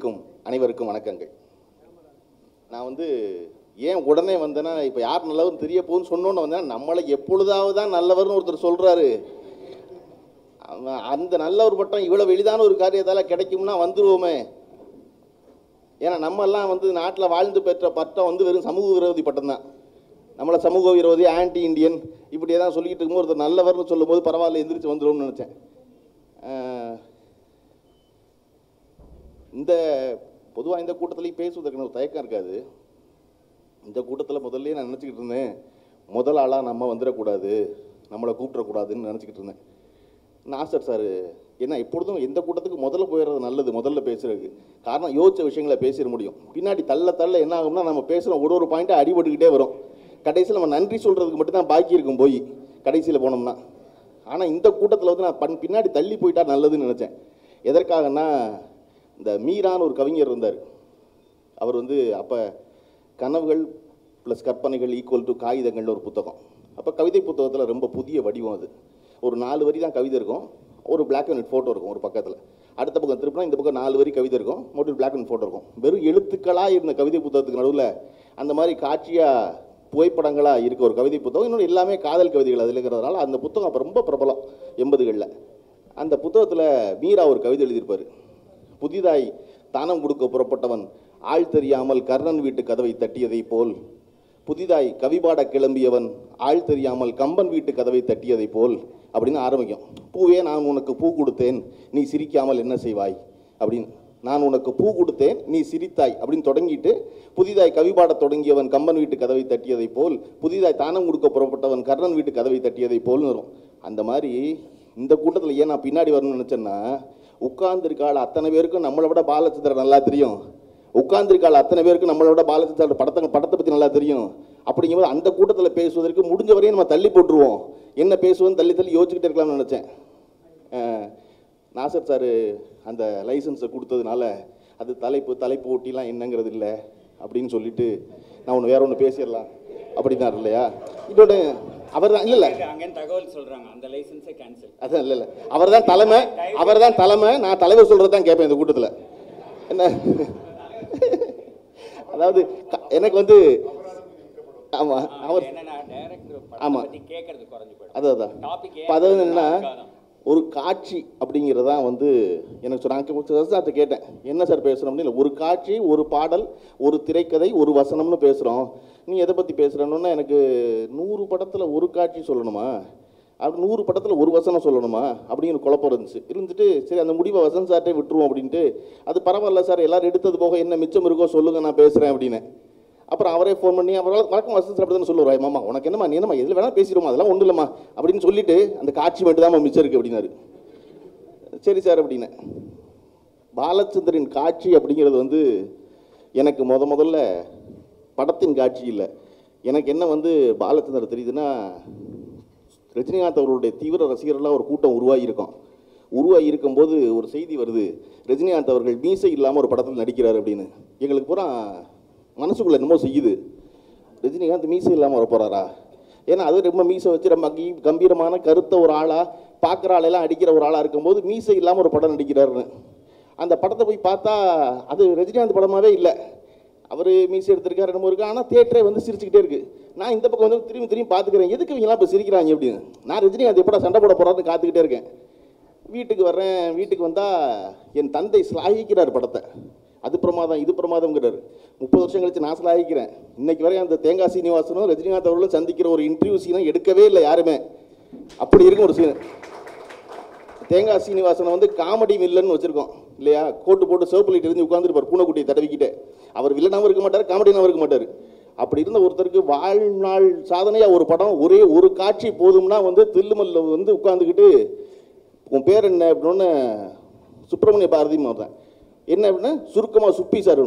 இருக்கும் அனைவருக்கும் வணக்கங்கள் நான் வந்து ஏன் உடனே வந்தேன்னா இப்போ யார் நல்லவர்னு தெரிய போகுதுன்னு சொன்னோன்னு வந்தேன் நம்மளை எப்பொழுதாவது தான் நல்லவர்னு ஒருத்தர் சொல்கிறாரு அந்த நல்லவர் பட்டம் இவ்வளோ எளிதான ஒரு காரியத்தால் கிடைக்கும்னா வந்துருவோமே ஏன்னா நம்மெல்லாம் வந்து நாட்டில் வாழ்ந்து பெற்ற பட்டம் வந்து வெறும் சமூக விரோதி பட்டம் தான் நம்மளை சமூக விரோதி ஆன்டி இந்தியன் இப்படியே தான் சொல்லிக்கிட்டு இருக்கும்போது ஒருத்தர் நல்லவர்னு சொல்லும்போது பரவாயில்ல எந்திரிச்சு வந்துருவோம்னு நினச்சேன் ஆஹ், இந்த பொதுவாக இந்த கூட்டத்துலேயும் பேசுவதற்கு எனக்கு தயக்கம் இருக்காது இந்த கூட்டத்தில் முதல்ல நான் நினச்சிக்கிட்டு இருந்தேன் முதல் ஆளாக நம்ம வந்துடக்கூடாது நம்மளை கூப்பிடக்கூடாதுன்னு நினச்சிக்கிட்டு இருந்தேன் நாசர் சார் ஏன்னா எப்பொழுதும் எந்த கூட்டத்துக்கு முதல்ல போயிடுறது நல்லது முதல்ல பேசுறதுக்கு காரணம் யோசிச்ச விஷயங்களை பேசிட முடியும் பின்னாடி தள்ள தள்ள என்ன ஆகும்னா நம்ம பேசுகிற ஒரு ஒரு பாயிண்ட்டை அடிபட்டுக்கிட்டே வரும் கடைசியில் நம்ம நன்றி சொல்கிறதுக்கு மட்டும்தான் பாக்கி இருக்கும் போய் கடைசியில் போனோம்னா ஆனால் இந்த கூட்டத்தில் வந்து நான் பண் பின்னாடி தள்ளி போயிட்டா நல்லதுன்னு நினச்சேன் எதற்காகன்னா இந்த மீரான்னு ஒரு கவிஞர் இருந்தார் அவர் வந்து அப்போ கனவுகள் ப்ளஸ் கற்பனைகள் ஈக்குவல் டு காகிதங்கள்னு ஒரு புத்தகம் அப்போ கவிதை புத்தகத்தில் ரொம்ப புதிய வடிவம் அது ஒரு நாலு வரி தான் கவிதை இருக்கும் ஒரு பிளாக் அண்ட் ஒயிட் ஃபோட்டோ இருக்கும் ஒரு பக்கத்தில் அடுத்த பக்கம் திருப்பினா இந்த பக்கம் நாலு வரி கவிதை இருக்கும் மறுபடியும் பிளாக் அண்ட் ஃபோட்டோ இருக்கும் வெறும் எழுத்துக்களாக இருந்த கவிதை புத்தகத்துக்கு நடுவில் அந்த மாதிரி காட்சியாக புகைப்படங்களாக இருக்க ஒரு கவிதை புத்தகம் இன்னொன்று எல்லாமே காதல் கவிதைகள் அதில் இருக்கிறதுனால அந்த புத்தகம் அப்போ ரொம்ப பிரபலம் எண்பதுகளில் அந்த புத்தகத்தில் மீரா ஒரு கவிதை எழுதியிருப்பார் புதிதாய் தானம் கொடுக்க புறப்பட்டவன் ஆள் தெரியாமல் கர்ணன் வீட்டு கதவை தட்டியதைப் போல் புதிதாய் கவிபாட கிளம்பியவன் ஆள் தெரியாமல் கம்பன் வீட்டு கதவை தட்டியதைப் போல் அப்படின்னு ஆரம்பிக்கும் பூவே நான் உனக்கு பூ கொடுத்தேன் நீ சிரிக்காமல் என்ன செய்வாய் அப்படின்னு நான் உனக்கு பூ கொடுத்தேன் நீ சிரித்தாய் அப்படின்னு தொடங்கிட்டு புதிதாய் கவிபாடத் தொடங்கியவன் கம்பன் வீட்டு கதவை தட்டியதைப் போல் புதிதாய் தானம் கொடுக்க புறப்பட்டவன் கர்ணன் வீட்டு கதவை தட்டியதைப் போல்னு வரும் அந்த மாதிரி இந்த கூட்டத்தில் ஏன் நான் பின்னாடி வரணும்னு நினச்சேன்னா உட்கார்ந்திருக்காள் அத்தனை பேருக்கும் நம்மளை விட பாலச்சந்திரன் நல்லா தெரியும் உட்கார்ந்திருக்காள் அத்தனை பேருக்கும் நம்மளை விட பாலச்சந்திரன் படத்தை படத்தை பற்றி நல்லா தெரியும் அப்படிங்கும்போது அந்த கூட்டத்தில் பேசுவதற்கு முடிஞ்ச வரையும் நம்ம தள்ளி போட்டுருவோம் என்ன பேசுவோன்னு தள்ளி தள்ளி யோசிச்சுக்கிட்டே இருக்கலாம்னு நினச்சேன் அஹ், நாசர் சார் அந்த லைசன்ஸை கொடுத்ததுனால அது தலைப்பு தலைப்பு ஒட்டிலாம் என்னங்கிறது இல்லை அப்படின்னு சொல்லிட்டு நான் ஒன்று வேற ஒன்று பேசிடலாம் அப்படி தான் இல்லையா இன்னொன்று அவர் தான் இல்லை இல்லை அங்கேன்னு தகவல் சொல்றாங்க அந்த லைசன்ஸை கேன்சல் அதான் இல்லை இல்லை அவர் தான் தலைமை அவர் தான் தலைமை நான் தலைவர் சொல்கிறது தான் கேட்பேன் இந்த கூட்டத்தில் என்ன அதாவது க- எனக்கு வந்து ஆமாம் அவர் என்னன்னா டைரக்டர் ஆமா. பத்தி கேட்கறது குறைஞ்சு போயிடும் அதான் அதான் டாபிக் இப்போ அதாவது என்னன்னா ஒரு காட்சி அப்படிங்கிறதான் வந்து எனக்கு சொன்னாங்க சார்ட்ட கேட்டேன் என்ன சார் பேசுகிறோம்னு இல்லை ஒரு காட்சி ஒரு பாடல் ஒரு திரைக்கதை ஒரு வசனம்னு பேசுகிறோம் நீ எதை பற்றி பேசுகிறேன்னா எனக்கு நூறு படத்தில் ஒரு காட்சி சொல்லணுமா அப்படி நூறு படத்தில் ஒரு வசனம் சொல்லணுமா அப்படிங்கிற குழப்பம் இருந்துச்சு இருந்துட்டு சரி அந்த முடிவை வசந்த் சார்ட்டே விட்டுருவோம் அப்படின்ட்டு அது பரவாயில்ல சார் எல்லாரும் எடுத்தது போக என்ன மிச்சம் இருக்கோ சொல்லுங்க நான் பேசுகிறேன் அப்படின்னு அப்புறம் அவரே ஃபோன் பண்ணி அவரால் வழக்கம் வசந்த் சார் அப்படி தானே சொல்லுவார் மாமா உனக்கு என்னம்மா நீ என்னம்மா எதில் வேணால் பேசிடுமா அதெல்லாம் ஒன்றும் இல்லைம்மா அப்படின்னு சொல்லிட்டு அந்த காட்சி மட்டும் தான் மிச்சம் இருக்குது அப்படின்னாரு சரி சார் அப்படின்னு பாலச்சந்திரன் காட்சி அப்படிங்கிறது வந்து எனக்கு முத முதல்ல படத்தின் காட்சி இல்லை எனக்கு என்ன வந்து பாலச்சந்தர் தெரியுதுன்னா ரஜினிகாந்த் அவர்களுடைய தீவிர ரசிகர்களாக ஒரு கூட்டம் உருவாகி இருக்கும் உருவாகி இருக்கும்போது ஒரு செய்தி வருது ரஜினிகாந்த் அவர்கள் மீசை இல்லாமல் ஒரு படத்தில் நடிக்கிறார் அப்படின்னு எங்களுக்கு பூரா மனசுக்குள்ள என்னமோ செய்யுது ரஜினிகாந்த் மீசை இல்லாமல் வர போகிறாரா ஏன்னா அது ரொம்ப மீசை வச்சு ரொம்ப கீ- கம்பீரமான கருத்த ஒரு ஆளாக பார்க்குற ஆளெல்லாம் அடிக்கிற ஒரு ஆளாக இருக்கும்போது மீசை இல்லாமல் ஒரு படம் நடிக்கிறாருன்னு அந்த படத்தை போய் பார்த்தா அது ரஜினிகாந்த் படமாகவே இல்லை அவர் மீசை எடுத்திருக்காரு என்னமோ இருக்கு ஆனால் தேட்டரே வந்து சிரிச்சுக்கிட்டே இருக்கு நான் இந்த பக்கம் வந்து திரும்பி திரும்பி பார்த்துக்கிறேன் எதுக்கு இவங்கெல்லாம் இப்போ சிரிக்கிறாங்க அப்படின்னு நான் ரஜினிகாந்த் எப்படா சண்டை போட போகிறாருன்னு காத்துக்கிட்டே இருக்கேன் வீட்டுக்கு வர்றேன் வீட்டுக்கு வந்தால் என் தந்தை ஸ்லாகிக்கிறார் படத்தை அது பிரமாதம் இது பிரமாதம்ங்கிறாரு முப்பது வருஷம் கழிச்சு நான் ஸ்லாகிக்கிறேன் இன்னைக்கு வரையும் அந்த தேங்காய் சீனிவாசனும் ரஜினிகாந்த் அவர்களும் சந்திக்கிற ஒரு இன்டர்வியூ சீனும் எடுக்கவே இல்லை யாருமே அப்படி இருக்கும் ஒரு சீன் தேங்காய் சீனிவாசனை வந்து காமெடி வில்லன்னு வச்சிருக்கோம் இல்லையா கோட்டு போட்டு சிவப்பு லைட் எரிஞ்சு உட்காந்துருப்பார் பூனைக்குட்டியை தடவிக்கிட்டு அவர் வில்லனாகவும் இருக்க மாட்டார் காமெடியாகவும் இருக்க மாட்டார் அப்படி இருந்த ஒருத்தருக்கு வாழ்நாள் சாதனையாக ஒரு படம் ஒரே ஒரு காட்சி போதும்னா வந்து தில்லுமல்ல வந்து உட்காந்துக்கிட்டு உன் பேர் என்ன அப்படின்னு சுப்பிரமணிய பாரதி மாறேன் என்ன அப்படின்னா சுருக்கமாக சுப்பி சார்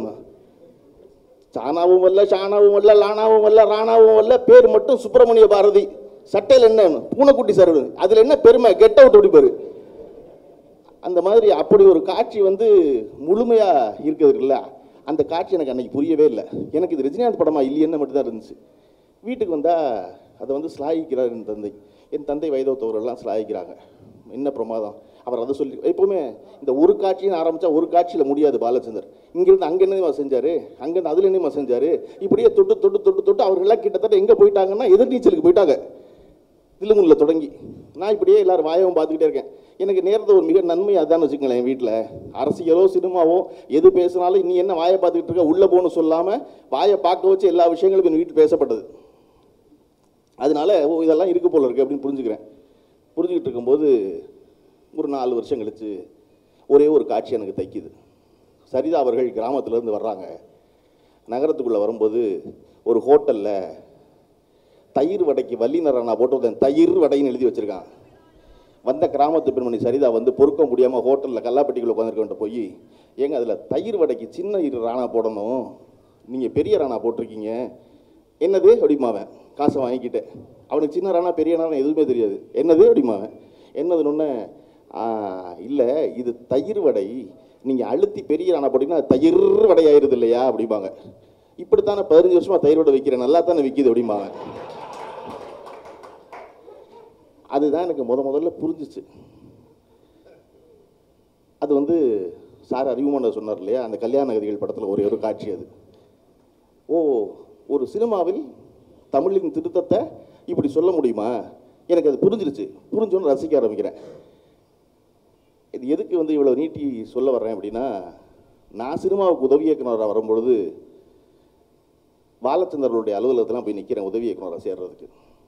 சானாவும் வரல ஷானாவும் வரல லானாவும் வரல ராணாவும் வரல பேர் மட்டும் சுப்பிரமணிய பாரதி சட்டையில் என்ன பூனைக்குட்டி சார் அதில் என்ன பெருமை கெட் அவுட் அப்படி பாரு அந்த மாதிரி அப்படி ஒரு காட்சி வந்து முழுமையாக இருக்கிறது இருக்குல்ல அந்த காட்சி எனக்கு அன்னைக்கு புரியவே இல்லை எனக்கு இது ரஜினிகாந்த் படமா இல்லையன்னு மட்டும்தான் இருந்துச்சு வீட்டுக்கு வந்தால் அதை வந்து ஸ்லாகிக்கிறார் என் தந்தை என் தந்தை வைதவத்தவரெல்லாம் ஸ்லாகிக்கிறாங்க என்ன பிரமாதம் அவர் அதை சொல்லி எப்பவுமே இந்த ஒரு காட்சின்னு ஆரம்பிச்சா ஒரு காட்சியில் முடியாது பாலச்சந்தர் இங்கிருந்து அங்கே என்னமா செஞ்சாரு அங்கேருந்து அதில் என்னமா செஞ்சாரு இப்படியே தொட்டு தொட்டு தொட்டு தொட்டு அவர்கள்லாம் கிட்டத்தட்ட எங்கே போயிட்டாங்கன்னா எதிர்நீச்சலுக்கு போயிட்டாங்க தில்லுமுல்ல தொடங்கி நான் இப்படியே எல்லாரும் வாயவும் பார்த்துக்கிட்டே இருக்கேன் எனக்கு நேரத்தை ஒரு மிக நன்மை அதான் வச்சுக்கங்களேன் என் வீட்டில் அரசியலோ சினிமாவோ எது பேசினாலும் நீ என்ன வாயை பார்த்துக்கிட்டு இருக்க உள்ளே போகணும் சொல்லாமல் வாயை பார்க்க வச்சு எல்லா விஷயங்களும் என் வீட்டில் பேசப்பட்டது அதனால ஓ இதெல்லாம் இருக்கு போல இருக்கு அப்படின்னு புரிஞ்சுக்கிறேன் புரிஞ்சுக்கிட்டு இருக்கும்போது ஒரு நாலு வருஷம் கழிச்சு ஒரே ஒரு காட்சி எனக்கு தைக்குது சரிதா அவர்கள் கிராமத்துலேருந்து வர்றாங்க நகரத்துக்குள்ளே வரும்போது ஒரு ஹோட்டலில் தயிர் வடைக்கு வல்லினர் நான் போட்டு வந்தேன் தயிர் வடைன்னு எழுதி வச்சிருக்கான் வந்த கிராமத்து பெண்மணி சரிதா வந்து பொறுக்க முடியாமல் ஹோட்டலில் கல்லாப்பட்டிக்குள்ள உட்காந்துருக்கவன்ட்ட போய் ஏங்க அதில் தயிர் வடைக்கு சின்ன இரு ராணா போடணும் நீங்கள் பெரிய ராணா போட்டிருக்கீங்க என்னது அப்படிமாவன் காசை வாங்கிக்கிட்டேன் அவனுக்கு சின்ன ராணா பெரிய ராணா எதுவுமே தெரியாது என்னது அப்படிமாவன் என்னதுன்னு இல்லை இது தயிர் வடை நீங்கள் அழுத்தி பெரிய ராணா போட்டிங்கன்னா அது தயிர் வடை ஆயிருது இல்லையா அப்படிம்பாங்க இப்படித்தானே பதினஞ்சு வருஷமா தயிர் வடை விற்கிறேன் நல்லா தானே விற்கிது அப்படிம்பாங்க அதுதான் எனக்கு முத முதல்ல புரிஞ்சிச்சு அது வந்து சார் அறிவுமன்ற சொன்னார் இல்லையா அந்த கல்யாண நகரிகள் படத்தில் ஒரே ஒரு காட்சி அது ஓ ஒரு சினிமாவில் தமிழின் திருத்தத்தை இப்படி சொல்ல முடியுமா எனக்கு அது புரிஞ்சிருச்சு புரிஞ்சோன்னு ரசிக்க ஆரம்பிக்கிறேன் இது எதுக்கு வந்து இவ்வளோ நீட்டி சொல்ல வர்றேன் அப்படின்னா நான் சினிமாவுக்கு உதவி இயக்குனராக வரும்பொழுது பாலச்சந்தர்களுடைய அலுவலகத்தெல்லாம் போய் நிற்கிறேன் உதவி இயக்குனராக சேர்றதுக்கு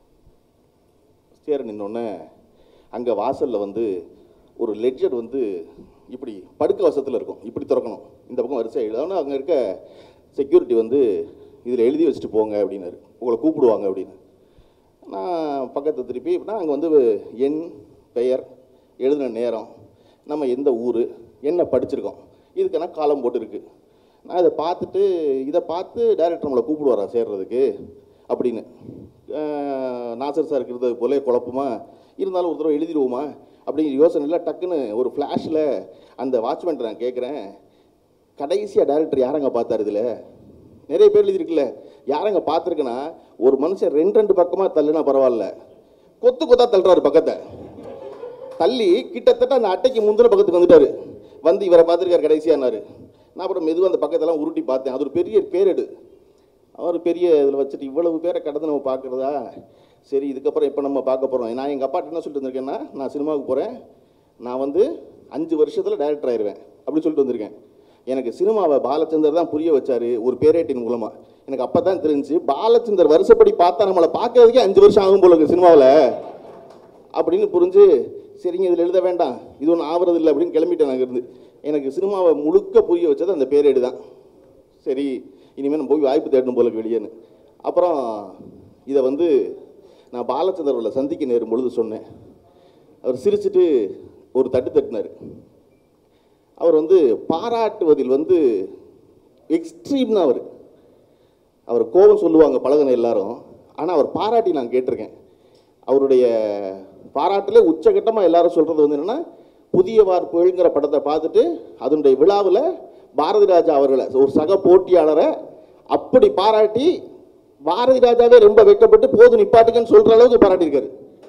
சேர நின்னோடனே அங்கே வாசலில் வந்து ஒரு லெட்ஜர் வந்து இப்படி படுக்க வசத்தில் இருக்கும் இப்படி திறக்கணும் இந்த பக்கம் வரிசை எழுதணும் அங்கே இருக்க செக்யூரிட்டி வந்து இதில் எழுதி வச்சுட்டு போங்க அப்படின்னாரு உங்களை கூப்பிடுவாங்க அப்படின்னு நான் பக்கத்தை திருப்பி நான் அங்கே வந்து என் பெயர் எழுதின நேரம் நம்ம எந்த ஊர் என்ன படிச்சிருக்கோம் இதுக்கான காலம் போட்டு இருக்கு நான் இதை பார்த்துட்டு இதை பார்த்து டைரக்டர் நம்மளை கூப்பிடுவாரா சேர்றதுக்கு அப்படின்னு அஹ் நாசர் சார் இருக்கிறது போல குழப்பமா இருந்தாலும் ஒரு தடவை எழுதிடுவோமா அப்படிங்கிற யோசனையில் டக்குன்னு ஒரு ஃப்ளாஷில் அந்த வாட்ச்மேன் நான் கேட்குறேன் கடைசியாக டைரக்டர் யாரங்க பார்த்தாரு இதில் நிறைய பேர் எழுதியிருக்குல்ல யாரங்க பார்த்துருக்குன்னா ஒரு மனுஷன் ரெண்டு ரெண்டு பக்கமாக தள்ளுனா பரவாயில்ல கொத்து கொத்தா தள்ளுறாரு பக்கத்தை தள்ளி கிட்டத்தட்ட அந்த அட்டைக்கு முந்தின பக்கத்துக்கு வந்துட்டாரு வந்து இவரை பார்த்துருக்காரு கடைசியானாரு நான் அப்புறம் மெதுவாக அந்த பக்கத்தெல்லாம் உருட்டி பார்த்தேன் அது ஒரு பெரிய பேரெடு அவர் பெரிய இதில் வச்சுட்டு இவ்வளவு பேரை கடந்து நம்ம பார்க்குறதா சரி இதுக்கப்புறம் எப்போ நம்ம பார்க்க போகிறோம் நான் எங்கள் அப்பாட்ட என்ன சொல்லிட்டு வந்திருக்கேன்னா நான் சினிமாவுக்கு போகிறேன் நான் வந்து அஞ்சு வருஷத்தில் டைரக்டர் ஆயிடுவேன் அப்படின்னு சொல்லிட்டு வந்திருக்கேன் எனக்கு சினிமாவை பாலச்சந்தர் தான் புரிய வச்சாரு ஒரு பேரேட்டின் மூலமாக எனக்கு அப்போ தான் தெரிஞ்சு பாலச்சந்தர் வருஷப்படி பார்த்தா நம்மளை பார்க்கறதுக்கே அஞ்சு வருஷம் ஆகும் போல இருக்கு சினிமாவில் அப்படின்னு புரிஞ்சு சரிங்க இதில் எழுத வேண்டாம் இது ஒன்றும் ஆவறது இல்லை அப்படின்னு கிளம்பிட்டேன் நாங்கள் இருந்து எனக்கு சினிமாவை முழுக்க புரிய வச்சது அந்த பேரேடு தான் சரி இனிமேல் நம்ம போய் வாய்ப்பு தேடணும் போல இருக்கு வெளியேன்னு அப்புறம் இதை வந்து நான் பாலச்சந்தர் அவர்களை சந்திக்க நேரும் பொழுது சொன்னேன் அவர் சிரிச்சிட்டு ஒரு தட்டு தட்டினார் அவர் வந்து பாராட்டுவதில் வந்து எக்ஸ்ட்ரீம் தான் அவர் அவர் கோபம் சொல்லுவாங்க பழகின எல்லாரும் ஆனால் அவர் பாராட்டி நான் கேட்டிருக்கேன் அவருடைய பாராட்டில் உச்சகட்டமாக எல்லாரும் சொல்கிறது வந்து என்னென்னா புதிய வார்ப்புகள்ங்கிற படத்தை பார்த்துட்டு அதனுடைய விழாவில் பாரதி ராஜா அவர்களை ஒரு சக போட்டியாளரை அப்படி பாராட்டி பாரதி ராஜாவே ரொம்ப வெட்கப்பட்டு போது நிப்பாட்டுங்கன்னு சொல்கிற அளவுக்கு பாராட்டியிருக்காரு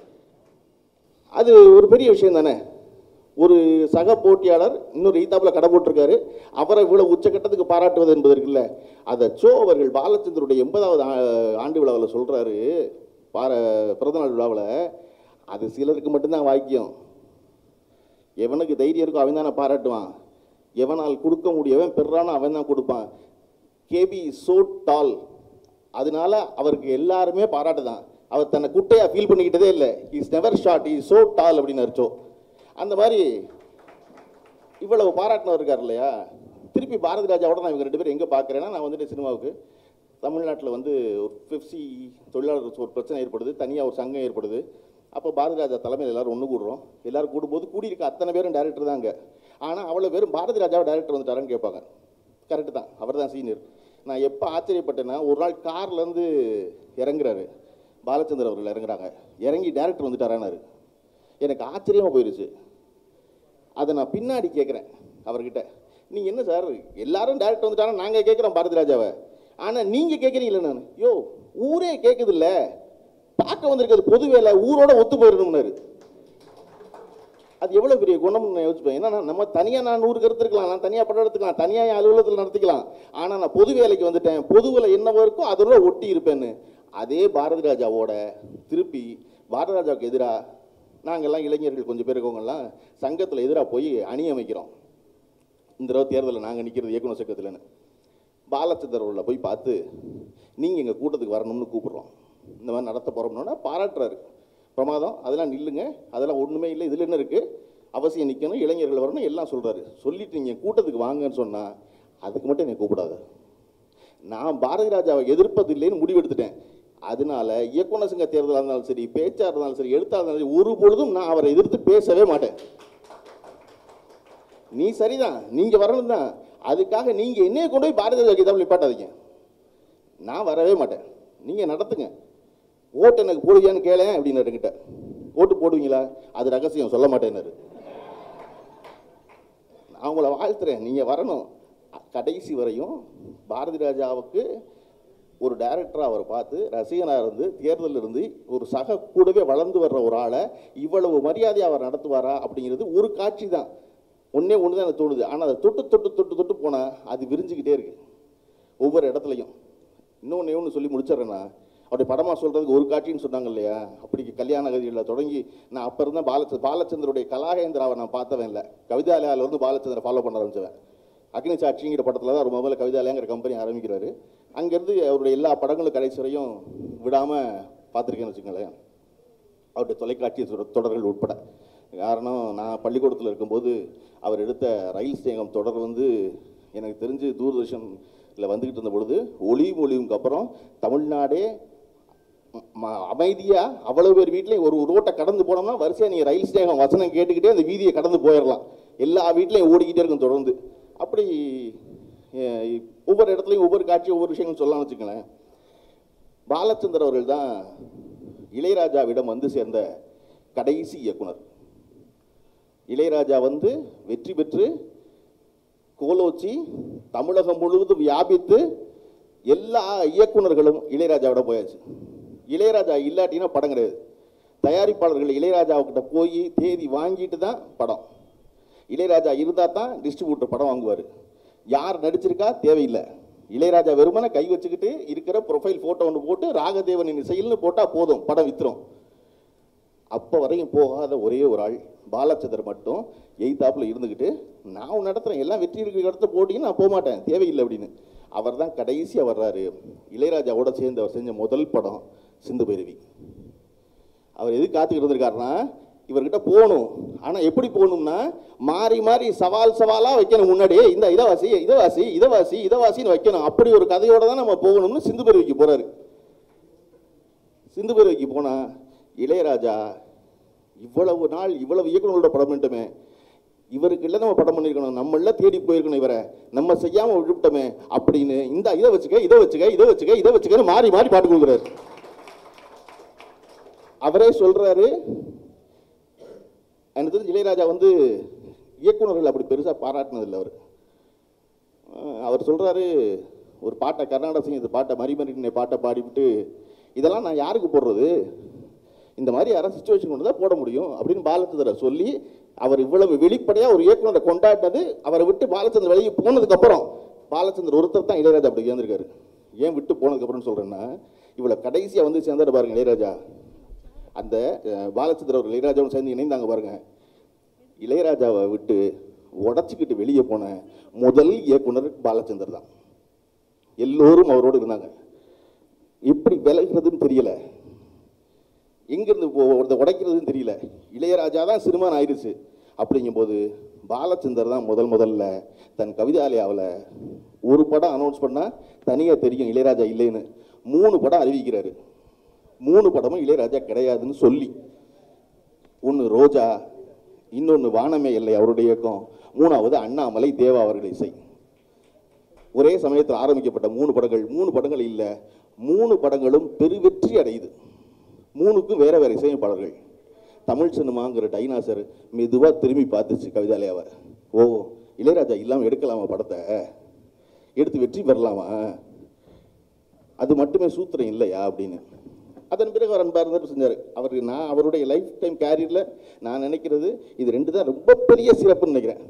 அது ஒரு பெரிய விஷயம் தானே ஒரு சக போட்டியாளர் இன்னொரு ஈத்தாப்பில் கடை போட்டிருக்காரு அவரை இவ்வளவு உச்சக்கட்டத்துக்கு பாராட்டுவது என்பது இருக்குல்ல அதை சோ அவர்கள் பாலச்சந்தருடைய எண்பதாவது ஆ- ஆண்டு விழாவில் சொல்கிறாரு பார பிறந்தநாள் விழாவில் அது சிலருக்கு மட்டும்தான் வாக்கியம் எவனுக்கு தைரியம் இருக்கோ அவன் தானே பாராட்டுவான் எவனால் கொடுக்க முடியவன் பெறானோ அவன் தான் கொடுப்பான் கேபி சோ டால் அதனால அவருக்கு எல்லாருமே பாராட்டு தான் அவர் தன்னை குட்டையாக ஃபீல் பண்ணிக்கிட்டதே இல்லை is never short is so tall அப்படின்னு அர்த்தோ அந்த மாதிரி இவ்வளவு பாராட்டினவர் இருக்கார் இல்லையா திருப்பி பாரதி ராஜாவோட நான் இவங்க ரெண்டு பேரும் எங்கே பார்க்குறேன்னா நான் வந்துட்டு சினிமாவுக்கு தமிழ்நாட்டில் வந்து ஒரு பெப்சி தொழிலாளர் ஒரு பிரச்சனை ஏற்படுது தனியாக ஒரு சங்கம் ஏற்படுது அப்போ பாரதி ராஜா தலைமையில் எல்லாரும் ஒன்று கூடுறோம் எல்லாரும் கூடும்போது கூடியிருக்க அத்தனை பேரும் டேரக்டர் தாங்க ஆனால் அவ்வளோ பேரும் பாரதி ராஜாவை டேரக்டர் வந்துட்டாரான்னு கேட்பாங்க கரெக்டு தான் அவர் தான் சீனியர் நான் எப்போ ஆச்சரியப்பட்டேன்னா ஒரு நாள் கார்லேருந்து இறங்குறாரு பாலச்சந்தர் அவர்கள் இறங்குறாங்க இறங்கி டேரக்டர் வந்துட்டாரானாரு எனக்கு ஆச்சரியமாக போயிருச்சு அதை நான் பின்னாடி கேட்குறேன் அவர்கிட்ட நீங்கள் என்ன சார் எல்லாரும் டேரக்டர் வந்துட்டாங்க நாங்கள் கேட்குறோம் பாரதி ராஜாவை ஆனால் நீங்கள் கேட்குறீங்களே நான் யோ ஊரே கேட்குது இல்லை பார்க்க வந்திருக்கிறது பொது வேலை ஊரோட ஒத்து போயிடணும்னாரு அது எவ்வளோ பெரிய குணம்னு நான் யோசிப்பேன் ஏன்னா நான் நம்ம தனியாக நான் நூறு கருத்து இருக்கலாம் நான் தனியாக படம் எடுத்துக்கலாம் தனியாக என் அலுவலகத்தில் நடத்திக்கலாம் ஆனால் நான் பொது வேலைக்கு வந்துட்டேன் பொதுவில் என்னவோ இருக்கோ அதோட ஒட்டி இருப்பேன்னு அதே பாரதி ராஜாவோட திருப்பி பாரதி ராஜாவுக்கு எதிராக நாங்கள்லாம் இளைஞர்கள் கொஞ்சம் பேர் இருக்கவங்கெல்லாம் சங்கத்தில் எதிராக போய் அணி அமைக்கிறோம் இந்த தடவை தேர்தலில் நாங்கள் நிற்கிறது இயக்குனர் சங்கத்தில்னு பாலச்சந்தர் அவர்களை போய் பார்த்து நீங்கள் எங்கள் கூட்டத்துக்கு வரணும்னு கூப்பிடுறோம் இந்த மாதிரி நடத்த போகிறோம்னா பாராட்டுறாரு பிரமாதம் அதெல்லாம் நில்லுங்க அதெல்லாம் ஒன்றுமே இல்லை இதில் என்ன இருக்குது அவசியம் நிற்கணும் இளைஞர்கள் வரணும் எல்லாம் சொல்கிறாரு சொல்லிட்டு நீங்கள் கூட்டத்துக்கு வாங்கன்னு சொன்னால் அதுக்கு மட்டும் என்னை கூப்பிடாத நான் பாரதி ராஜாவை எதிர்ப்பது இல்லைன்னு முடிவெடுத்துட்டேன் அதனால இயக்குனர் சங்க தேர்தலாக இருந்தாலும் சரி பேச்சாக இருந்தாலும் சரி எழுத்தாக இருந்தாலும் சரி ஒரு பொழுதும் நான் அவரை எதிர்த்து பேசவே மாட்டேன் நீ சரிதான் நீங்க வரணும் தான் அதுக்காக நீங்க என்னைய கொண்டு போய் பாரதிய ஜனதா கீதம் நிப்பாட்டாதீங்க நான் வரவே மாட்டேன் நீங்க நடத்துங்க ஓட்டு எனக்கு போடுவியான்னு கேளேன் அப்படின்னு கிட்ட ஓட்டு போடுவீங்களா அது ரகசியம் சொல்ல மாட்டேன்னாரு நான் உங்களை வாழ்த்துறேன் நீங்க வரணும் கடைசி வரையும் பாரதி ராஜாவுக்கு ஒரு டைரக்டராக அவர் பார்த்து ரசிகனாக இருந்து தேர்தலில் இருந்து ஒரு சக கூடவே வளர்ந்து வர்ற ஒரு ஆளை இவ்வளவு மரியாதையாக அவர் நடத்துவாரா அப்படிங்கிறது ஒரு காட்சி தான் ஒன்றே ஒன்று தான் எனக்கு தோணுது ஆனால் அதை தொட்டு தொட்டு தொட்டு தொட்டு போனால் அது விரிஞ்சுக்கிட்டே இருக்கு ஒவ்வொரு இடத்துலையும் இன்னொன்று ஒன்று சொல்லி முடிச்சிடுறேன்னா அப்படி படமாக சொல்கிறதுக்கு ஒரு காட்சின்னு சொன்னாங்க இல்லையா அப்படி கல்யாண கதிகளில் தொடங்கி நான் அப்போ இருந்தேன் பாலச்ச பாலச்சந்தருடைய கலாகேந்திராவை நான் பார்த்தவன் இல்லை கவிதாலயாவில் இருந்து பாலச்சந்திரனை ஃபாலோ பண்ண ஆரம்பிச்சவன் அக்னி சாட்சிங்கிற படத்தில் தான் ஒரு முதல்ல கவிதாலயங்கிற கம்பெனி ஆரம்பிக்கிறாரு அங்கேருந்து அவருடைய எல்லா படங்களும் கடைசி வரையும் விடாமல் பார்த்துருக்கேன்னு வச்சுக்கோங்களேன் அவருடைய தொலைக்காட்சி தொடர்- தொடர்கள் உட்பட காரணம் நான் பள்ளிக்கூடத்தில் இருக்கும்போது அவர் எடுத்த ரயில் ஸ்நேகம் தொடர் வந்து எனக்கு தெரிஞ்சு தூர்தர்ஷனில் வந்துக்கிட்டு இருந்த பொழுது ஒளி மொழிவுக்கு அப்புறம் தமிழ்நாடே ம- அமைதியா அவ்வளவு பேர் வீட்லயும் ஒரு ரோட்டை கடந்து போனோம்னா வரிசையா நீங்க ரயில் ஸ்டேஷன் வசனம் கேட்டுக்கிட்டே அந்த வீதியை கடந்து போயிடலாம் எல்லா வீட்லயும் ஓடிக்கிட்டே இருக்கும் தொடர்ந்து அப்படி அஹ், ஒவ்வொரு இடத்துலையும் ஒவ்வொரு காட்சி ஒவ்வொரு விஷயங்கள் சொல்லலாம்னு வச்சுங்களேன் பாலச்சந்தர் அவர்கள் தான் இளையராஜாவிடம் வந்து சேர்ந்த கடைசி இயக்குனர் இளையராஜா வந்து வெற்றி பெற்று கோலோச்சி தமிழகம் முழுவதும் வியாபித்து எல்லா இயக்குனர்களும் இளையராஜாவிட போயாச்சு இளையராஜா இல்லாட்டினா படம் கிடையாது தயாரிப்பாளர்கள் இளையராஜாவுக்கிட்ட போய் தேதி வாங்கிட்டு தான் படம் இளையராஜா இருந்தால் தான் டிஸ்ட்ரிபியூட்டர் படம் வாங்குவார் யார் நடிச்சிருக்கா தேவையில்லை இளையராஜா வெறுமனே கை வச்சுக்கிட்டு இருக்கிற ப்ரொஃபைல் ஃபோட்டோ ஒன்று போட்டு ராகதேவனின் இசையில்னு போட்டால் போதும் படம் வித்துரும் அப்போ வரையும் போகாத ஒரே ஒரு ஆள் பாலச்சந்தர் மட்டும் எய்தாப்பில் இருந்துக்கிட்டு நான் உன் நடத்துகிறேன் எல்லாம் வெற்றி இருக்கிற இடத்த போட்டிங்கன்னா நான் போக மாட்டேன் தேவையில்லை அப்படின்னு அவர் தான் கடைசியாக வர்றாரு இளையராஜாவோட சேர்ந்து அவர் செஞ்ச முதல் படம் சிந்து பைரவி அவர் எது காத்துக்கிட்டு இருந்திருக்காருன்னா இவர்கிட்ட போகணும் ஆனால் எப்படி போகணும்னா மாறி மாறி சவால் சவாலாக வைக்கணும் முன்னாடியே இந்த இதவாசி இதவாசி இதவாசி இதவாசின்னு வைக்கணும் அப்படி ஒரு கதையோட தான் நம்ம போகணும்னு சிந்து பைரவிக்கு போகிறாரு சிந்து பைரவிக்கு போனா இளையராஜா இவ்வளவு நாள் இவ்வளவு இயக்குனர்களோட படம் பண்ணிட்டோமே இவருக்கு இல்லை நம்ம படம் பண்ணியிருக்கணும் நம்மள தேடி போயிருக்கணும் இவரை நம்ம செய்யாம விட்டுட்டோமே அப்படின்னு இந்த இதை வச்சுக்க இதை வச்சுக்க இதை வச்சுக்க இதை வச்சுக்கன்னு மாறி மாறி பாட்டு கொடுக்குறாரு அவரே சொல்றாரு எனக்கு தெரிஞ்சு இளையராஜா வந்து இயக்குனர்கள் அப்படி பெருசா பாராட்டினதில்லை அவர் அஹ் அவர் சொல்றாரு ஒரு பாட்டை கர்நாடக சங்கீத பாட்டை மறிமறின பாட்டை பாடிவிட்டு இதெல்லாம் நான் யாருக்கு போடுறது இந்த மாதிரி யாராவது சுச்சுவேஷன் கொண்டு தான் போட முடியும் அப்படின்னு பாலச்சந்திர சொல்லி அவர் இவ்வளவு வெளிப்படையாக ஒரு இயக்குனரை கொண்டாடினது அவரை விட்டு பாலச்சந்தர் வெளியே போனதுக்கு அப்புறம் பாலச்சந்தர் ஒருத்தர் தான் இளையராஜா அப்படி சேர்ந்திருக்காரு ஏன் விட்டு போனதுக்கு அப்புறம் சொல்றேன்னா இவ்வளவு கடைசியா வந்து சேர்ந்தாரு பாருங்க இளையராஜா அந்த அஹ், பாலச்சந்தர் அவர் இளையராஜாவும் சேர்ந்து இணைந்தாங்க பாருங்க இளையராஜாவை விட்டு உடச்சிக்கிட்டு வெளியே போன முதல் இயக்குனர் பாலச்சந்தர் தான் எல்லோரும் அவரோடு இருந்தாங்க எப்படி விலகிறதுன்னு தெரியல எங்கிருந்து போ- ஒருத்த உடைக்கிறதுன்னு தெரியல இளையராஜா தான் சினிமான் ஆயிடுச்சு அப்படிங்கும்போது பாலச்சந்தர் தான் முதல் முதல்ல தன் கவிதாலயாவில் ஒரு படம் அனௌன்ஸ் பண்ணால் தனியாக தெரியும் இளையராஜா இல்லைன்னு மூணு படம் அறிவிக்கிறாரு மூணு படமும் இளையராஜா கிடையாதுன்னு சொல்லி ஒன்று ரோஜா இன்னொன்று வானமே இல்லை அவருடைய இயக்கம் மூணாவது அண்ணாமலை தேவா அவர்கள் இசை ஒரே சமயத்தில் ஆரம்பிக்கப்பட்ட மூணு படங்கள் மூணு படங்கள் இல்லை மூணு படங்களும் பெருவெற்றி அடையுது மூணுக்கும் வேற வேற இசையமைப்பாளர்கள் தமிழ் சினிமாங்கிற டைனாசர் மெதுவாக திரும்பி பார்த்துச்சு கவிதாலயாவை ஓ இளையராஜா இல்லாமல் எடுக்கலாமா படத்தை எடுத்து வெற்றி பெறலாமா அது மட்டுமே சூத்திரம் இல்லையா அப்படின்னு அதன் பிறகு அவர் அன்பாக இருந்துட்டு செஞ்சார் அவர் நான் அவருடைய லைஃப் டைம் கேரியரில் நான் நினைக்கிறது இது ரெண்டு தான் ரொம்ப பெரிய சிறப்புன்னு நினைக்கிறேன்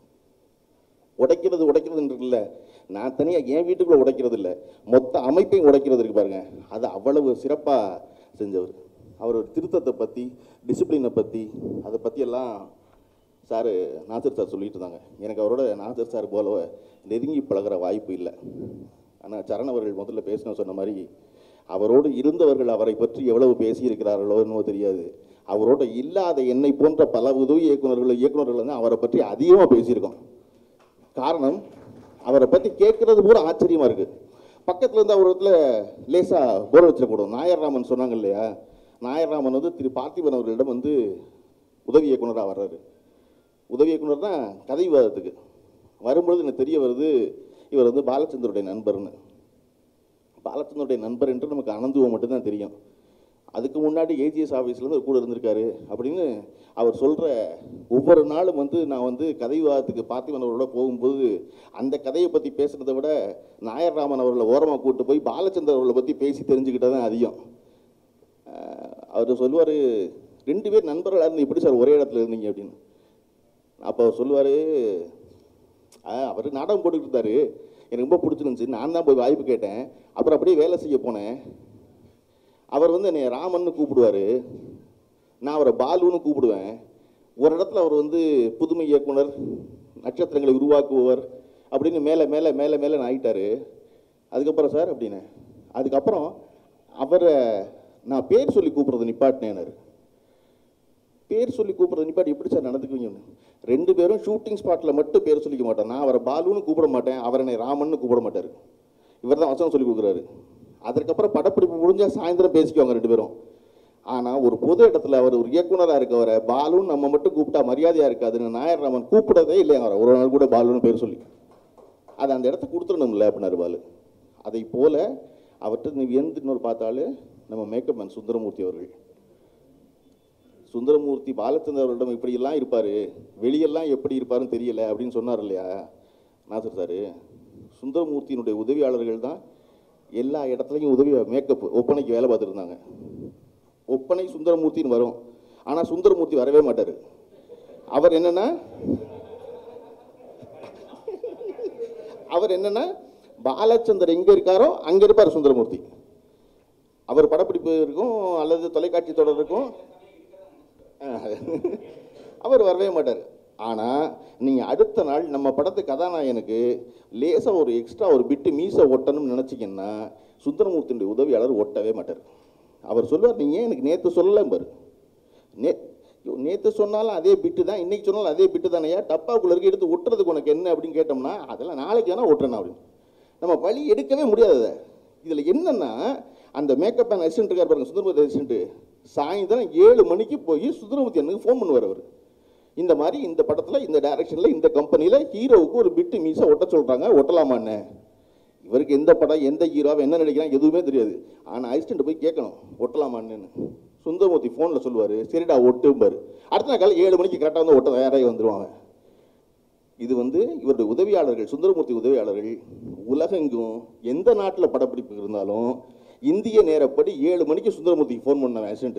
உடைக்கிறது உடைக்கிறது இருக்குல்ல நான் தனியாக என் வீட்டுக்குள்ளே உடைக்கிறது இல்லை மொத்த அமைப்பையும் உடைக்கிறது இருக்கு பாருங்க அது அவ்வளவு சிறப்பாக செஞ்சவர் அவர் ஒரு திருத்தத்தை பற்றி டிசிப்ளினை பற்றி அதை பற்றியெல்லாம் சார் நாசர் சார் சொல்லிட்டு இருந்தாங்க எனக்கு அவரோட நாசர் சார் போல நெருங்கி பழகுற வாய்ப்பு இல்லை ஆனால் சரண் அவர்கள் முதல்ல பேசின சொன்ன மாதிரி அவரோடு இருந்தவர்கள் அவரை பற்றி எவ்வளவு பேசியிருக்கிறார்களோ என்னவோ தெரியாது அவரோட இல்லாத என்னை போன்ற பல உதவி இயக்குனர்கள் இயக்குனர்கள் வந்து அவரை பற்றி அதிகமாக பேசியிருக்கோம் காரணம் அவரை பற்றி கேட்கறது பூரா ஆச்சரியமா இருக்கு பக்கத்துல இருந்து அவர் இடத்துல லேசா போர் வச்சிடக்கூடும் நாயர்ராமன் சொன்னாங்க இல்லையா நாயர்ராமன் வந்து திரு பார்த்திபன் அவர்களிடம் வந்து உதவி இயக்குனராக வர்றாரு உதவி இயக்குனர் தான் கதை விவாதத்துக்கு வரும்பொழுது எனக்கு தெரிய வருது இவர் வந்து பாலச்சந்தருடைய நண்பர்னு பாலச்சந்தருடைய நண்பர் என்று நமக்கு அனந்துவம் மட்டும்தான் தெரியும் அதுக்கு முன்னாடி ஏஜிஎஸ் ஆஃபீஸ்லேருந்து ஒரு கூட இருந்திருக்காரு அப்படின்னு அவர் சொல்கிற ஒவ்வொரு நாளும் வந்து நான் வந்து கதை விவாதத்துக்கு பார்த்திபன் அவர்களோட போகும்போது அந்த கதையை பற்றி பேசுகிறத விட நாயர்ராமன் அவர்களை ஓரமாக கூட்டு போய் பாலச்சந்தர் அவர்களை பற்றி பேசி தெரிஞ்சுக்கிட்டது தான் அதிகம் அஹ் அவர் சொல்லுவார் ரெண்டு பேர் நண்பர்களாக இருந்து எப்படி சார் ஒரே இடத்துல இருந்தீங்க அப்படின்னு அப்போ அவர் சொல்லுவார் அவர் நாடகம் போட்டுக்கிட்டு இருந்தாரு எனக்கு ரொம்ப பிடிச்சிருந்துச்சு நான் தான் போய் வாய்ப்பு கேட்டேன் அப்புறம் அப்படியே வேலை செய்ய போனேன் அவர் வந்து என்னை ராமன்னு கூப்பிடுவார் நான் அவரை பாலுன்னு கூப்பிடுவேன் ஒரு இடத்துல அவர் வந்து புதுமை இயக்குனர் நட்சத்திரங்களை உருவாக்குபவர் அப்படின்னு மேலே மேலே மேலே மேலே ஆயிட்டாரு அதுக்கப்புறம் சார் அப்படின்னு அதுக்கப்புறம் அவரை நான் பேர் சொல்லி கூப்பிட்றது நிப்பாட்டினேனாரு பேர் சொல்லி கூப்பிட்றது நிப்பாட்டி எப்படி சார் நடந்துக்குவீங்க ரெண்டு பேரும் ஷூட்டிங் ஸ்பாட்டில் மட்டும் பேர் சொல்லிக்க மாட்டேன் நான் அவரை பாலுன்னு கூப்பிட மாட்டேன் அவர் என்னை ராமன்னு கூப்பிட மாட்டார் இவர் தான் வசனம் சொல்லி கொடுக்குறாரு அதற்கப்புறம் படப்பிடிப்பு முடிஞ்சா சாயந்தரம் பேசிக்குவாங்க ரெண்டு பேரும் ஆனால் ஒரு பொது இடத்துல அவர் ஒரு இயக்குனராக இருக்கவரை பாலுன்னு நம்ம மட்டும் கூப்பிட்டா மரியாதையாக இருக்காதுன்னு நாயர் ராமன் கூப்பிடதே இல்லை அவரை ஒரு நாள் கூட பாலுன்னு பேர் சொல்லி அதை அந்த இடத்த கொடுத்துடணும்ல அப்படின்னாரு பாலு அதை போல அவர்கிட்ட நீ வியந்து இன்னொரு பார்த்தாலே நம்ம மேக்கப் மேன் சுந்தரமூர்த்தி அவர்கள் சுந்தரமூர்த்தி பாலச்சந்தர் அவர்களிடம் இப்படியெல்லாம் இருப்பார் வெளியெல்லாம் எப்படி இருப்பாருன்னு தெரியல அப்படின்னு சொன்னார் இல்லையா நாசர் சார் சுந்தரமூர்த்தியினுடைய உதவியாளர்கள் தான் எல்லா இடத்துலையும் உதவி மேக்கப் ஒப்பனைக்கு வேலை பார்த்துருந்தாங்க ஒப்பனை சுந்தரமூர்த்தின்னு வரும் ஆனால் சுந்தரமூர்த்தி வரவே மாட்டார் அவர் என்னன்னா அவர் என்னன்னா பாலச்சந்தர் எங்கே இருக்காரோ அங்கே இருப்பார் சுந்தரமூர்த்தி அவர் படப்பிடிப்பு இருக்கும் அல்லது தொலைக்காட்சி தொடர் இருக்கும் அவர் வரவே மாட்டார் ஆனால் நீங்கள் அடுத்த நாள் நம்ம படத்து கதாநாயகனுக்கு லேசாக ஒரு எக்ஸ்ட்ரா ஒரு பிட்டு மீசை ஒட்டணும்னு நினச்சிங்கன்னா சுந்தரமூர்த்தியுடைய உதவியாளர் ஒட்டவே மாட்டார் அவர் சொல்லுவார் நீங்கள் ஏன் எனக்கு நேற்று சொல்லலை பாரு நே நேற்று சொன்னாலும் அதே பிட்டு தான் இன்னைக்கு சொன்னாலும் அதே பிட்டு தானையா டப்பாக்குள்ள இருக்க எடுத்து ஒட்டுறதுக்கு உனக்கு என்ன அப்படின்னு கேட்டோம்னா அதெல்லாம் நாளைக்கு வேணால் ஒட்டுறேன் அப்படின்னு நம்ம வழி எடுக்கவே முடியாது அதை இதில் என்னன்னா அந்த மேக்கப் அண்ட் அசிஸ்டன்ட் இருக்கார் பாருங்க சுந்தரமூர்த்தி அசிஸ்டன்ட் சாயந்தரம் ஏழு மணிக்கு போய் சுந்தரமூர்த்தி அண்ணனுக்கு ஃபோன் பண்ணுவார் அவர் இந்த மாதிரி இந்த படத்தில் இந்த டைரக்ஷனில் இந்த கம்பெனியில் ஹீரோவுக்கு ஒரு பிட்டு மீசை ஒட்ட சொல்கிறாங்க ஒட்டலாமான்னு இவருக்கு எந்த படம் எந்த ஹீரோவை என்ன நடிக்கிறான் எதுவுமே தெரியாது ஆனால் அசிஸ்டன்ட் போய் கேட்கணும் ஒட்டலாமான்னு சுந்தரமூர்த்தி ஃபோனில் சொல்லுவார் சரிடா ஒட்டும்பார் அடுத்த நாள் காலை ஏழு மணிக்கு கரெக்டாக வந்து ஒட்ட தயாராகி வந்துடுவாங்க இது வந்து இவருடைய உதவியாளர்கள் சுந்தரமூர்த்தி உதவியாளர்கள் உலகெங்கும் எந்த நாட்டில் படப்பிடிப்பு இருந்தாலும் இந்திய நேரப்படி ஏழு மணிக்கு சுந்தரமூர்த்திக்கு ஃபோன் பண்ண ஆக்சிடென்ட்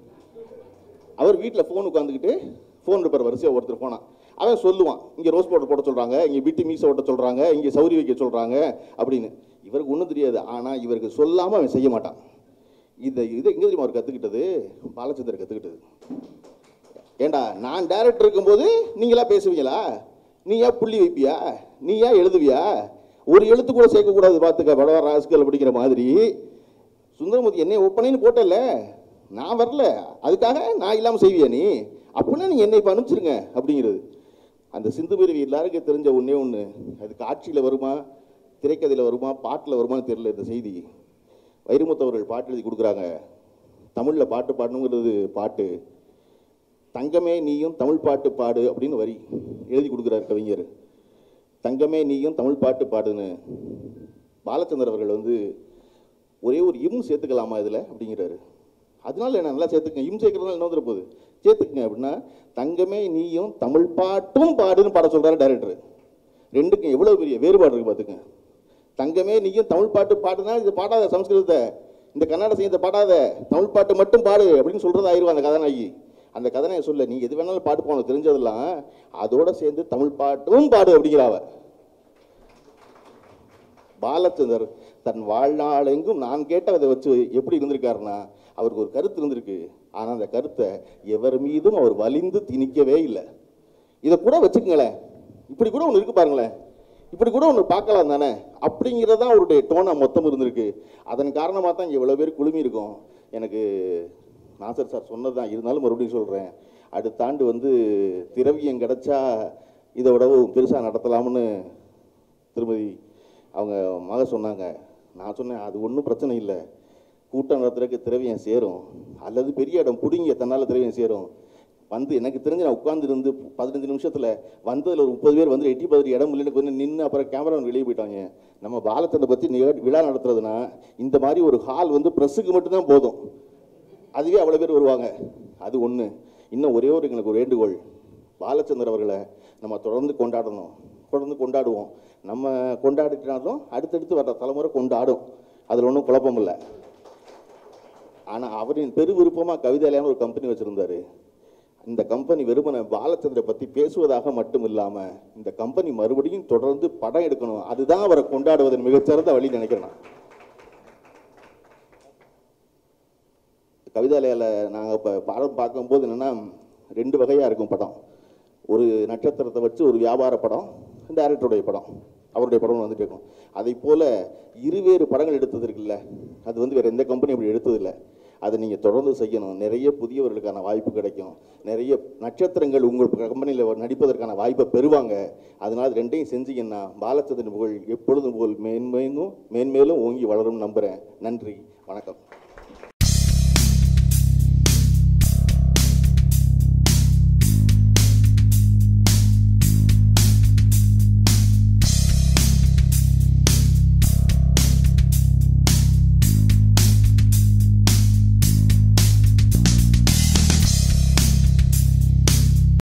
அவர் வீட்டில் ஃபோன் உட்காந்துக்கிட்டு ஃபோன் இருப்பார் வரிசையாக ஒருத்தர் போனான் அவன் சொல்லுவான் இங்கே ரோஸ் பவுடர் போட சொல்கிறாங்க இங்கே பிட்டி மீசை ஓட்ட சொல்கிறாங்க இங்கே சௌரி வைக்க சொல்கிறாங்க அப்படின்னு இவருக்கு ஒன்றும் தெரியாது ஆனால் இவருக்கு சொல்லாமல் அவன் செய்ய மாட்டான் இதை இது எங்கே தெரியுமா அவர் கற்றுக்கிட்டது பாலச்சந்தர் கற்றுக்கிட்டது ஏண்டா நான் டேரக்டர் இருக்கும்போது நீங்களா பேசுவீங்களா நீ ஏன் புள்ளி வைப்பியா நீ ஏன் எழுதுவியா ஒரு எழுத்து கூட சேர்க்கக்கூடாது பார்த்துக்க படவா ராஸ்கல் அப்படிங்கிற மாதிரி சுந்தரமூர்த்தி என்னை ஒப்பனைன்னு போட்டல நான் வரல அதுக்காக நான் இல்லாமல் செய்வியா நீ அப்படின்னா நீ என்னை இப்போ அனுப்பிச்சிருங்க அப்படிங்கிறது அந்த சிந்து பிரிவு எல்லாருக்கும் தெரிஞ்ச ஒன்றே ஒன்று அது காட்சியில் வருமா திரைக்கதையில் வருமா பாட்டில் வருமான்னு தெரியல இந்த செய்தி வைரமுத்தவர்கள் பாட்டு எழுதி கொடுக்குறாங்க தமிழில் பாட்டு பாடணுங்கிறது பாட்டு தங்கமே நீயும் தமிழ் பாட்டு பாடு அப்படின்னு வரி எழுதி கொடுக்குறாரு கவிஞர் தங்கமே நீயும் தமிழ் பாட்டு பாடுன்னு பாலச்சந்தர் அவர்கள் வந்து ஒரே ஒரு இம் சேர்த்துக்கலாமா இதில் அப்படிங்கிறாரு அதனால என்ன நல்லா சேர்த்துக்கங்க இம் சேர்க்கறதுனால என்ன வந்துட போகுது சேர்த்துக்கங்க அப்படின்னா தங்கமே நீயும் தமிழ் பாட்டும் பாடுன்னு பாட சொல்கிறாரு டைரக்டர் ரெண்டுக்கும் எவ்வளோ பெரிய வேறுபாடு இருக்குது பார்த்துக்கங்க தங்கமே நீயும் தமிழ் பாட்டு பாடுனா இது பாடாத சம்ஸ்கிருதத்தை இந்த கன்னட சங்கீதத்தை பாடாத தமிழ் பாட்டு மட்டும் பாடு அப்படின்னு சொல்றது ஆயிடுவா அந்த கதாநாயகி அந்த கதாநாயகி சொல்ல நீ எது வேணாலும் பாட்டு போன தெரிஞ்சதெல்லாம் அதோட சேர்ந்து தமிழ் பாட்டும் பாடு அப்படிங்கிறாவ பாலச்சந்தர் தன் வாழ்நாளெங்கும் நான் கேட்டதை வச்சு எப்படி இருந்திருக்காருன்னா அவருக்கு ஒரு கருத்து இருந்திருக்கு ஆனால் அந்த கருத்தை எவர் மீதும் அவர் வலிந்து திணிக்கவே இல்லை இதை கூட வச்சுக்கங்களேன் இப்படி கூட ஒன்று இருக்கு பாருங்களேன் இப்படி கூட ஒன்று பார்க்கலாம் தானே அப்படிங்கிறது தான் அவருடைய டோனாக மொத்தம் இருந்திருக்கு அதன் காரணமாக தான் இங்கே இவ்வளோ பேர் குழுமி இருக்கோம் எனக்கு நாசர் சார் சொன்னது தான் இருந்தாலும் மறுபடியும் சொல்கிறேன் அடுத்த ஆண்டு வந்து திரவியம் கிடைச்சா இதை விடவும் பெருசாக நடத்தலாம்னு திருமதி அவங்க மக சொன்னாங்க நான் சொன்னேன் அது ஒன்றும் பிரச்சனை இல்லை கூட்டம் நடத்துறதுக்கு திரவியம் சேரும் அல்லது பெரிய இடம் பிடிங்க தன்னால் திரவியம் சேரும் வந்து எனக்கு தெரிஞ்சு நான் உட்காந்துருந்து பதினஞ்சு நிமிஷத்தில் வந்ததில் ஒரு முப்பது பேர் வந்து எட்டி பதினஞ்சு இடம் இல்லைன்னு கொஞ்சம் நின்று அப்புறம் கேமரா வெளியே போயிட்டாங்க நம்ம பாலச்சந்தை பற்றி நிக- விழா நடத்துறதுனா இந்த மாதிரி ஒரு ஹால் வந்து ப்ரெஸ்ஸுக்கு மட்டும்தான் போதும் அதுவே அவ்வளோ பேர் வருவாங்க அது ஒன்று இன்னும் ஒரே ஒரு எங்களுக்கு ஒரு வேண்டுகோள் பாலச்சந்தர் அவர்களை நம்ம தொடர்ந்து கொண்டாடணும் தொடர்ந்து கொண்டாடுவோம் நம்ம கொண்டாடிட்டாலும் அடுத்தடுத்து வர்ற தலைமுறை கொண்டாடும் அதில் ஒன்றும் குழப்பம் இல்லை ஆனால் அவரின் பெரு விருப்பமாக கவிதையிலான ஒரு கம்பெனி வச்சுருந்தாரு இந்த கம்பெனி வெறுமனை பாலச்சந்திரை பற்றி பேசுவதாக மட்டும் இல்லாமல் இந்த கம்பெனி மறுபடியும் தொடர்ந்து படம் எடுக்கணும் அதுதான் அவரை கொண்டாடுவதன் மிகச்சிறந்த வழி நினைக்கிறேன் நான். கவிதாலயாவில் நாங்கள் இப்போ படம் பார்க்கும்போது என்னென்னா ரெண்டு வகையாக இருக்கும் படம் ஒரு நட்சத்திரத்தை வச்சு ஒரு வியாபார படம் டேரக்டருடைய படம் அவருடைய படம் வந்துட்டு இருக்கும் அதை போல் இருவேறு படங்கள் எடுத்தது இருக்குல்ல அது வந்து வேறு எந்த கம்பெனி அப்படி எடுத்ததில்லை அதை நீங்கள் தொடர்ந்து செய்யணும் நிறைய புதியவர்களுக்கான வாய்ப்பு கிடைக்கும் நிறைய நட்சத்திரங்கள் உங்கள் கம்பெனியில் நடிப்பதற்கான வாய்ப்பை பெறுவாங்க அதனால் ரெண்டையும் செஞ்சீங்கன்னா பாலச்சந்திரன் புகழ் எப்பொழுதும் போல் மேன்மேலும் மேன்மேலும் ஓங்கி வளரும் நம்புகிறேன் நன்றி வணக்கம்